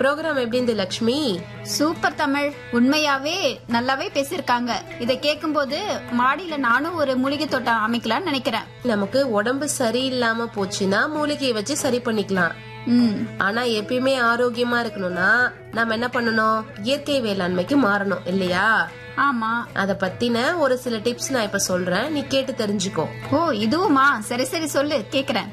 program எப்படி இருந்து Lakshmi super Tamil உண்மையாவே நல்லாவே பேசியிருக்காங்க இதை கேட்கும்போது மாடியில நானும் ஒரு மூலிகை தோட்டம் அமைக்கலாம்னு நினைக்கிறேன் நமக்கு உடம்பு சரியில்லாம போச்சுன்னா மூலிகையை வச்சு சரி பண்ணிக்கலாம் ம் ஆனா எப்பயுமே ஆரோக்கியமா இருக்கணும்னா நம்ம என்ன பண்ணணும் இயற்கை வேளாண்மைக்கு மாறணும் இல்லையா ஆமா அத பத்தின ஒரு சில டிப்ஸ் நான் இப்ப சொல்றேன் நீ கேட்டு தெரிஞ்சுக்கோ ஓ இதுவுமா சரி சரி சொல்லு கேக்குறேன்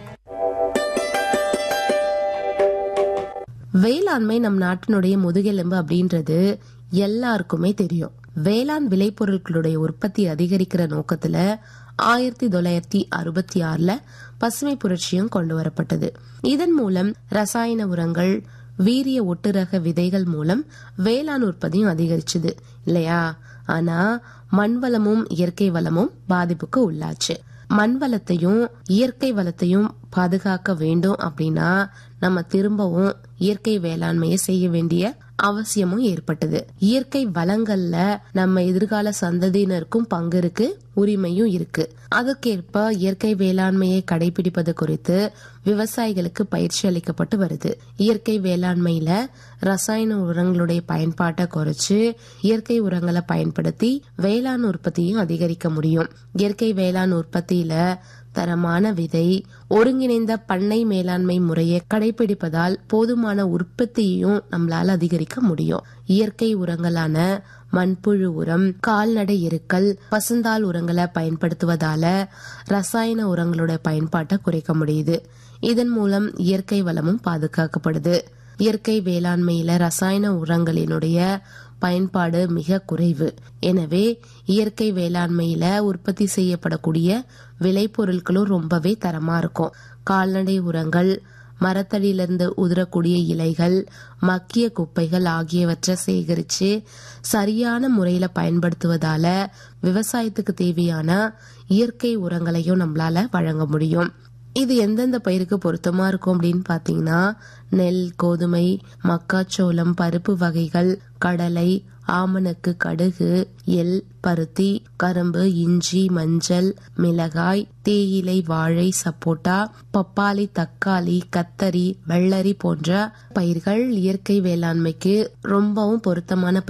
வேளாண்மை நம் நாட்டினுடைய முதுகெலும்பு அப்படின்றது எல்லாருக்குமே தெரியும் வேளாண் விளைபொருட்களுடைய உற்பத்தி அதிகரிக்கிற நோக்கத்துல ஆயிரத்தி தொள்ளாயிரத்தி அறுபத்தி ஆறுல பசுமை புரட்சியும் கொண்டு வரப்பட்டது இதன் மூலம் ரசாயன உரங்கள் வீரிய ஒட்டுரக விதைகள் மூலம் வேளாண் உற்பத்தியும் அதிகரிச்சது இல்லையா ஆனா மண் வளமும் இயற்கை வளமும் பாதிப்புக்கு உள்ளாச்சு மண் வளத்தையும் இயற்கை வளத்தையும் பாதுகாக்க வேண்டும் அப்படின்னா நம்ம திரும்பவும் இயற்கை வேளாண்மையை செய்ய வேண்டிய அவசியமும் ஏற்பட்டது இயற்கை வளங்கள்ல நம்ம எதிர்கால சந்ததியினருக்கும் பங்கு இருக்கு உரிமையும் இருக்கு அதற்கேற்ப இயற்கை வேளாண்மையை கடைபிடிப்பது குறித்து விவசாயிகளுக்கு பயிற்சி அளிக்கப்பட்டு வருது இயற்கை வேளாண்மையில ரசாயன உரங்களுடைய பயன்பாட்டை குறைச்சு இயற்கை உரங்களை பயன்படுத்தி வேளாண் உற்பத்தியும் அதிகரிக்க முடியும் இயற்கை வேளாண் உற்பத்தியில தரமான விதை ஒருங்கிணைந்த பண்ணை மேலாண்மை முறையை கடைபிடிப்பதால் போதுமான உற்பத்தியையும் நம்மளால அதிகரிக்க முடியும் இயற்கை உரங்களான மண்புழு உரம் கால்நடை எருக்கள் பசுந்தாள் உரங்களை பயன்படுத்துவதால ரசாயன உரங்களோட பயன்பாட்டை குறைக்க முடியுது இதன் மூலம் இயற்கை வளமும் பாதுகாக்கப்படுது இயற்கை வேளாண்மையில ரசாயன உரங்களினுடைய பயன்பாடு மிக குறைவு எனவே இயற்கை வேளாண்மையில உற்பத்தி செய்யப்படக்கூடிய விளைபொருட்களும் ரொம்பவே தரமா இருக்கும் கால்நடை உரங்கள் மரத்தடியிலிருந்து உதிரக்கூடிய இலைகள் மக்கிய குப்பைகள் ஆகியவற்றை சேகரிச்சு சரியான முறையில பயன்படுத்துவதால விவசாயத்துக்கு தேவையான இயற்கை உரங்களையும் நம்மளால வழங்க முடியும் இது எந்தெந்த பயிருக்கு பொருத்தமா இருக்கும் அப்படின்னு பாத்தீங்கன்னா நெல் கோதுமை மக்காச்சோளம் பருப்பு வகைகள் கடலை ஆமணக்கு கடுகு எள் பருத்தி கரும்பு இஞ்சி மஞ்சள் மிளகாய் தேயிலை வாழை சப்போட்டா பப்பாளி தக்காளி கத்தரி வெள்ளரி போன்ற பயிர்கள் இயற்கை வேளாண்மைக்கு ரொம்பவும் பொருத்தமான